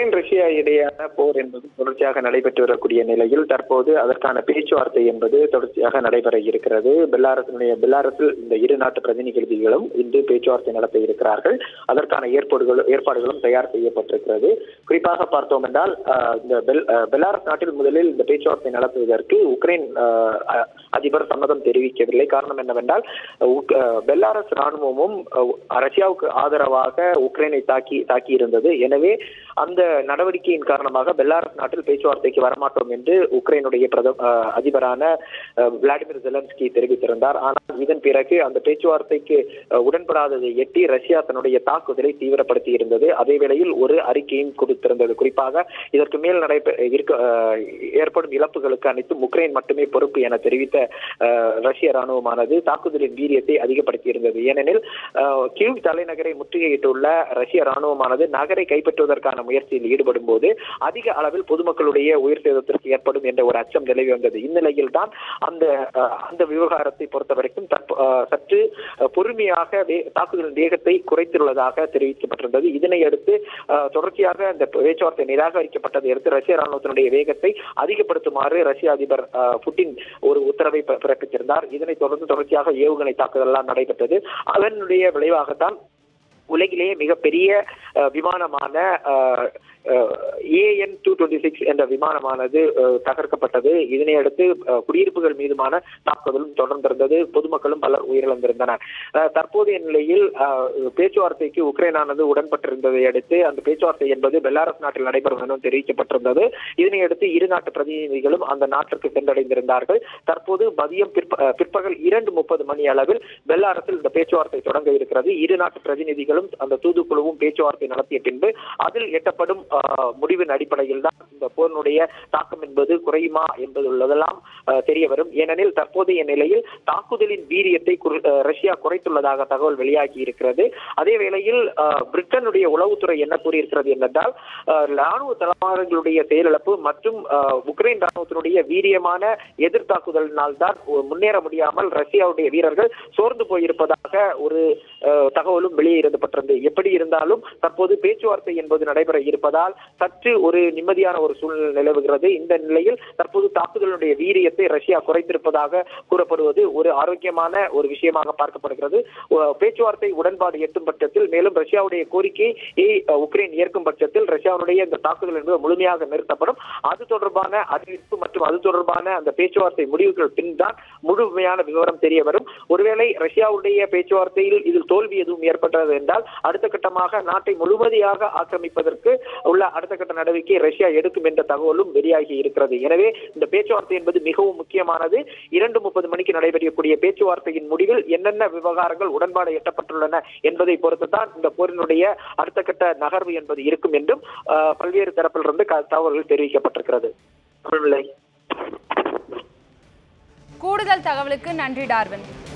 Ukraine Russia இடையேயான போர் என்பது தொடர்ச்சியாக நடைபெற்று வரக்கூடிய நிலையில் தற்போது அதற்கான பேச்சுவார்த்தை என்பது தொடர்ச்சியாக நடைபெற இருக்கிறது பெல்லாரசினுடைய பெல்லாரஸில் இந்த இரு நாட்டு பிரதிநிதிகளும் இன்று பேச்சுவார்த்தை நடத்த இருக்கிறார்கள் அதற்கான ஏற்பாடுகள் ஏற்பாடுகளும் தயார் செய்யப்பட்டிருக்கிறது குறிப்பாக பார்த்தோம் என்றால் ஆஹ், இந்த பெல் ஆஹ், பெல்லாரஸ் நாட்டில் முதலில் இந்த பேச்சுவார்த்தை நடத்துவதற்கு உக்ரைன் ஆஹ், அ- அதிபர் சம்மதம் தெரிவிக்கவில்லை காரணம் என்னவென்றால் உக்- ஆஹ், பெல்லாரஸ் ராணுவமும் ஆஹ், ரஷ்யாவுக்கு ஆதரவாக உக்ரைனை தாக்கி தாக்கி இருந்தது எனவே அந்த நடவடிக்கையின் காரணமாக பெல்லாரஸ் நாட்டில் பேச்சுவார்த்தைக்கு வரமாட்டோம் என்று உக்ரைனுடைய பிரதம ஆஹ், அதிபரான ஆஹ், விளாடிமிர் ஜெலன்ஸ்கி தெரிவித்திருந்தார் ஆனால் இதன் பிறகு அந்த பேச்சுவார்த்தைக்கு ஆஹ், உடன்படாததை எட்டி ரஷ்யா தன்னுடைய தாக்குதலை தீவிரப்படுத்தி இருந்தது அதே வேளையில் ஒரு அறிக்கையும் கொடுத்திருந்தது குறிப்பாக இதற்கு மேல் நடைபெற இருக்க ஆஹ், ஏற்படும் இழப்புகளுக்கு அனைத்தும் உக்ரைன் மட்டுமே பொறுப்பு என தெரிவித்த ஆஹ், ரஷ்ய ராணுவமானது தாக்குதலின் வீரியத்தை அதிகப்படுத்தி இருந்தது ஏனெனில் ஆஹ், கீவ் தலைநகரை முற்றுகையிட்டுள்ள ரஷ்ய ராணுவமானது நகரை கைப்பற்றுவதற்கான முயற்சியில் ஈடுபடும் போது அதிக அளவில் பொதுமக்களுடைய உயிர் சேதத்திற்கு ஏற்படும் என்ற ஒரு அச்சம் நிலவி வந்தது இந்நிலையில் தான் அந்த ஆஹ், அந்த விவகாரத்தை பொறுத்த வரைக்கும் தற்ப- ஆஹ், சற்று ஆஹ், பொறுமையாக வே- தாக்குதலின் வேகத்தை குறைத்துள்ளதாக தெரிவிக்கப்பட்டிருந்தது இதனை அடுத்து ஆஹ், தொடர்ச்சியாக இந்த பேச்சுவார்த்தை நிராகரிக்கப்பட்டதை அடுத்து ரஷ்ய ராணுவத்தினுடைய வேகத்தை அதிகப்படுத்துமாறு ரஷ்ய அதிபர் ஆஹ், புட்டின் ஒரு உத்தரவை பி- பிறப்பித்திருந்தார் இதனைத் தொடர்ந்து தொடர்ச்சியாக ஏவுகணை தாக்குதல் எல்லாம் நடைபெற்றது அதனுடைய விளைவாகத்தான் உலகிலேயே மிகப்பெரிய அஹ், விமானமான ஏஎன் டூ டுவெண்ட்டி சிக்ஸ் என்ற விமானமானது அஹ், தகர்க்கப்பட்டது இதனை அடுத்து அஹ், குடியிருப்புகள் மீதுமான தாக்குதலும் தொடர்ந்திருந்தது பொதுமக்களும் பலர் உயிரிழந்திருந்தனர் அஹ், தற்போதைய நிலையில் அஹ், பேச்சுவார்த்தைக்கு உக்ரைனானது உடன்பட்டிருந்ததை அடுத்து அந்த பேச்சுவார்த்தை என்பது பெலாரஸ் நாட்டில் நடைபெறும் என தெரிவிக்கப்பட்டிருந்தது இதனை அடுத்து இரு நாட்டு பிரதிநிதிகளும் அந்த நாட்டிற்கு சென்றடைந்திருந்தார்கள் தற்போது மதியம் பிற்ப- அஹ், பிற்பகல் இரண்டு முப்பது மணி அளவில் பெல்லாரஸில் இந்த பேச்சுவார்த்தை தொடங்க இருக்கிறது இரு நாட்டு பிரதிநிதிகளும் அந்த தூதுக்குழுவும் பேச்சுவார்த்தை நடத்திய பின்பு அதில் எட்டப்படும் ஆஹ், முடிவின் அடிப்படையில் தான் இந்த போரினுடைய தாக்கம் என்பது குறையுமா என்பது உள்ளதெல்லாம் ஆஹ், தெரிய வரும் ஏனெனில் தற்போதைய நிலையில் தாக்குதலின் வீரியத்தை குறு- ஆஹ், ரஷ்யா குறைத்துள்ளதாக தகவல் வெளியாகி இருக்கிறது அதே வேளையில் ஆஹ், பிரிட்டனுடைய உளவுத்துறை என்ன கூறியிருக்கிறது என்னென்றால் ஆஹ், ராணுவ தளவாடங்களுடைய செயலிழப்பு மற்றும் ஆஹ், உக்ரைன் ராணுவத்தினுடைய வீரியமான எதிர்த்தாக்குதலினால் தான் முன்னேற முடியாமல் ரஷ்யாவுடைய வீரர்கள் சோர்ந்து போயிருப்பதாக ஒரு ஆஹ், தகவலும் வெளியிடப்பட்டிருந்தது எப்படி இருந்தாலும் தற்போது பேச்சுவார்த்தை என்பது நடைபெற இருப்பதால் சற்று ஒரு நிம்மதியான ஒரு சூழ்நிலை நிலவுகிறது இந்த நிலையில் தற்போது தாக்குதலுடைய வீரியத்தை ரஷ்யா குறைத்திருப்பதாக கூறப்படுவது ஒரு ஆரோக்கியமான ஒரு விஷயமாக பார்க்கப்படுகிறது அஹ், பேச்சுவார்த்தை உடன்பாடு எட்டும் பட்சத்தில் மேலும் ரஷ்யாவுடைய கோரிக்கையை அஹ், உக்ரைன் ஏற்கும் பட்சத்தில் ரஷ்யாவுடைய இந்த தாக்குதல் என்பது முழுமையாக நிறுத்தப்படும் அது தொடர்பான அறிவிப்பு மற்றும் அது தொடர்பான அந்த பேச்சுவார்த்தை முடிவுகள் பின் தான் முழுமையான விவரம் தெரிய வரும் ஒருவேளை ரஷ்யாவுடைய பேச்சுவார்த்தையில் இதில் தோல்வி எதுவும் ஏற்பட்டது என்றால் அடுத்த கட்டமாக நாட்டை முழுவதியாக ஆக்கிரமிப்பதற்கு உள்ள அடுத்த கட்ட நடவடிக்கை ரஷ்யா எடுக்கும் என்ற தகவலும் வெளியாகி இருக்கிறது எனவே இந்த பேச்சுவார்த்தை என்பது மிகவும் முக்கியமானது இரண்டு முப்பது மணிக்கு நடைபெறக்கூடிய பேச்சுவார்த்தையின் முடிவில் என்னென்ன விவகாரங்கள் உடன்பாடு எட்டப்பட்டுள்ளன என்பதை பொறுத்து தான் இந்த போரினுடைய அடுத்த கட்ட நகர்வு என்பது இருக்கும் என்றும் ஆஹ், பல்வேறு தரப்பிலிருந்து க- தகவல்கள் தெரிவிக்கப்பட்டிருக்கிறது தமிழ்நிலை கூடுதல் தகவலுக்கு நன்றி டார்வின்